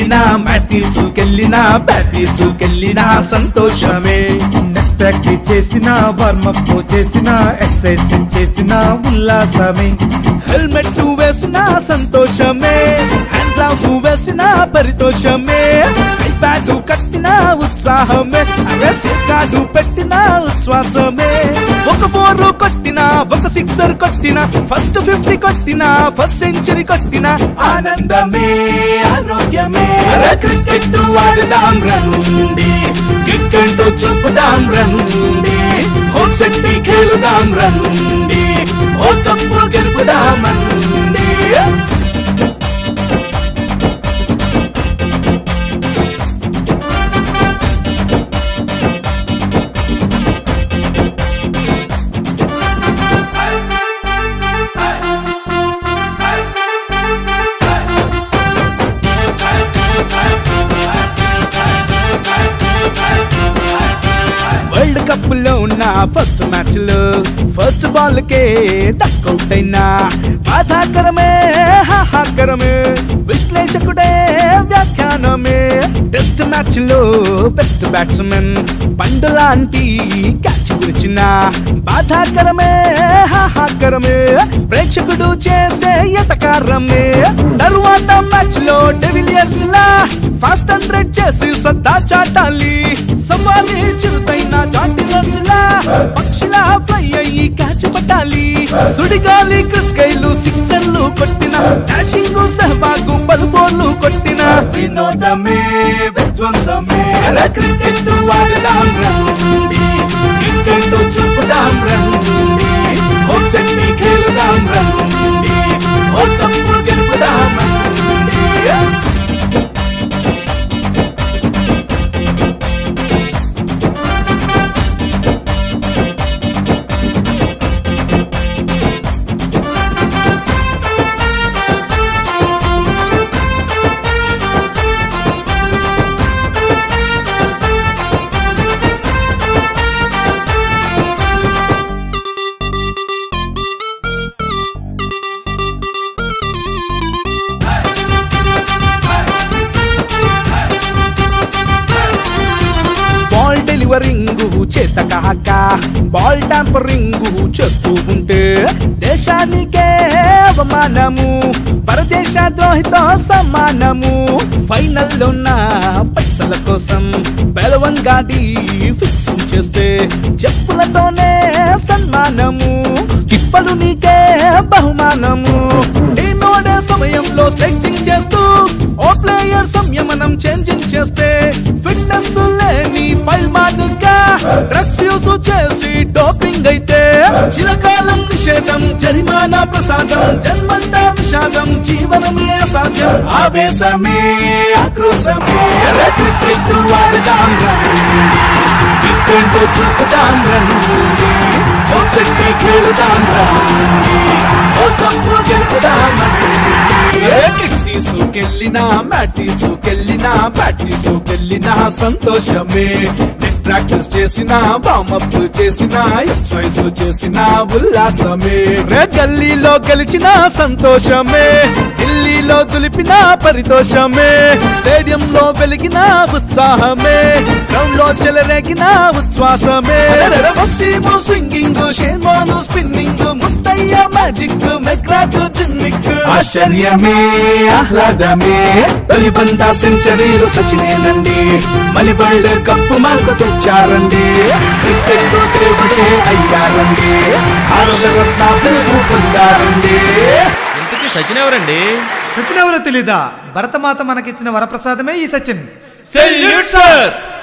కెళ్ళినా మ్యాటీసుకెళ్ళినా బ్యాటీసుకెళ్ళినా సంతోషమే నెట్ ప్రాక్టీస్ చేసిన వార్మప్ చేసిన ఎక్సర్సైజ్ చేసిన ఉల్లాసమే హెల్మెట్ వేసిన సంతోషమే హ్యాండ్ గ్లౌస్ వేసిన పరితోషమే ఐప్యాడ్ కట్టిన ఉత్సాహమే అరే సిక్కాడు పెట్టిన ఉచ్ఛ్వాసమే ఒక ఫోర్ కొట్టిన ఒక సిక్సర్ కొట్టిన ఫస్ట్ ఫిఫ్టీ కొట్టిన ఫస్ట్ సెంచరీ కొట్టిన ఆనందమే ఆరోగ్యమే అరే క్రికెట్ ఆడుదాం రండి క్రికెట్ చూపుదాం రండి హోమ్ సెట్టి ఖేలుదాం రండి ఓ కప్పు గెలుపుదామండి వరల్డ్ కప్ లో ఉన్న ఫస్ట్ మ్యాచ్ లో ఫస్ట్ బాల్ కే డక్అవుట్ అయినా బాధాకరమే హాహాకరమే విశ్లేషకుడే వ్యాఖ్యానమే టెస్ట్ మ్యాచ్ లో బెస్ట్ బ్యాట్స్మెన్ పండు లాంటి క్యాచ్ గురిచిన బాధాకరమే హాహాకరమే ప్రేక్షకుడు చేసే ఎటకారమే తరువాత మ్యాచ్ లో డెవిలియర్స్ లా ఫాస్ట్ హండ్రెడ్ చేసి సత్తా చాటాలి సవారీ చిరుతైన జాంటిలర్స్లా పక్షిలా ఫ్లై అయ్యి క్యాచ్ పట్టాలి సుడిగాలి క్రిస్కైలు సిక్సర్లు కొట్టిన డాషింగ్ సహబాగు పలుపోర్లు కొట్టిన వినోదమే విధ్వంసమే అలా క్రికెట్ ఆడదాం రండి క్రికెట్ చూపుదాం రండి ఓ శక్తి ఖేలుదాం రండి ఓ తప్పు గెలుపుదాం రండి బాల్ డెలివరింగ్ చేత కాక బాల్ ట్యాంపరింగ్ చేస్తూ ఉంటే దేశానికే అవమానము పరదేశ ద్రోహితో సమానము ఫైనల్లో ఉన్న పైసల కోసం బెలవంగాడి ఫిక్స్ చేస్తే చెప్పులతోనే సన్మానము తిప్పలు నీకే బహుమానము టీమోడే సమయంలో స్ట్రెచింగ్ చేస్తూ ఓ ప్లేయర్ సంయమనం చేంజింగ్ చేస్తే ఫిట్నెస్ లేని పైమానుగా డ్రగ్స్ యూజ్ చేసి డోపింగ్ అయితే చిరకాలం నిషేధం జరిమానా ప్రసాదం జన్మంతా విషాదం జీవనమే అసాధ్యం ఆవేశమే ఆక్రోశమే క్రికెట్ వాడదాం రండి క్రికెట్ చూపుదాం రండి ఓ శక్తి ఖేలుదాం రండి ఓ తప్పు గెలుపుదాం తీసుకెళ్ళినా మ్యాటీసుకెళ్ళినా బ్యాటీసుకెళ్ళినా సంతోషమే నెట్ ప్రాక్టీస్ చేసినా వామప్ చేసినా ఎక్సర్సైజ్ చేసినా ఉల్లాసమే రే గల్లీలో గెలిచిన సంతోషమే ఢిల్లీలో దులిపిన పరితోషమే స్టేడియంలో వెలిగిన ఉత్సాహమే గ్రౌండ్ లో చెలరేగిన ఉచ్ఛ్వాసమే వసీము స్వింగింగ్ షేమాను spinning Muttiah magic McGrath gimmick ఆశ్చర్యమే ఆహ్లాదమే తొలిబంద సెంచరీలు సచినేనండి మలి వరల్డ్ కప్పు మనకు తెచ్చారండి క్రికెట్ దేవుడే అయ్యారండి భారత రత్న తెలుగు పొందారండి ఇంతకీ సచిన్ ఎవరండి సచిన్ ఎవరో తెలీదా భరతమాత మనకిచ్చిన వరప్రసాదమే ఈ సచిన్ సెల్యూట్ సార్